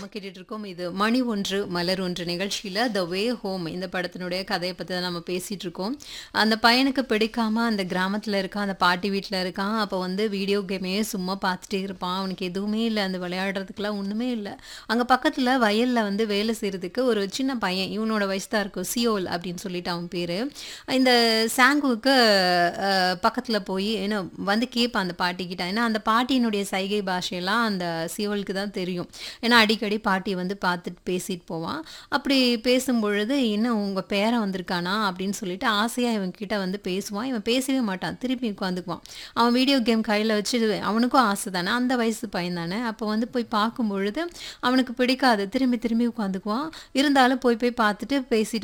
கேட்டுட்டு இருக்கோம் இது மணி ஒன்று மலர் ஒன்று நிகழ்ச்சியில் த வே ஹோம் இந்த படத்தினுடைய கதையை பற்றி தான் நம்ம பேசிகிட்டு இருக்கோம் அந்த பையனுக்கு பிடிக்காம அந்த கிராமத்தில் இருக்கான் அந்த பாட்டி வீட்டில் இருக்கான் அப்போ வந்து வீடியோ கேமே சும்மா பார்த்துட்டே இருப்பான் அவனுக்கு எதுவுமே இல்லை அந்த விளையாடுறதுக்குலாம் ஒன்றுமே இல்லை அங்கே பக்கத்தில் வயலில் வந்து வேலை செய்கிறதுக்கு ஒரு சின்ன பையன் இவனோட வயசு தான் இருக்கும் சியோல் அப்படின்னு சொல்லிட்டு அவன் பேர் இந்த சாங்குவுக்கு பக்கத்தில் போய் என்ன வந்து கேட்பான் அந்த பாட்டிக்கிட்ட ஏன்னா அந்த பாட்டியினுடைய சைகை பாஷையெல்லாம் அந்த சியோலுக்கு தான் தெரியும் ஏன்னா அடிக்கடி பாட்டி வந்து பார்த்துட்டு பேசிட்டு போவான் அப்படி பேசும் பொழுது என்ன உங்கள் பேரன் வந்திருக்கானா அப்படின்னு சொல்லிட்டு ஆசையாக இவன் கிட்ட வந்து பேசுவான் இவன் பேசவே மாட்டான் திருப்பி உட்காந்துக்குவான் அவன் வீடியோ கேம் கையில் வச்சு அவனுக்கும் ஆசை தானே அந்த வயசு பையன் தானே அப்போ வந்து போய் பார்க்கும் பொழுது அவனுக்கு பிடிக்காது திரும்பி திரும்பி உட்காந்துக்குவான் இருந்தாலும் போய் போய் பார்த்துட்டு பேசிட்டு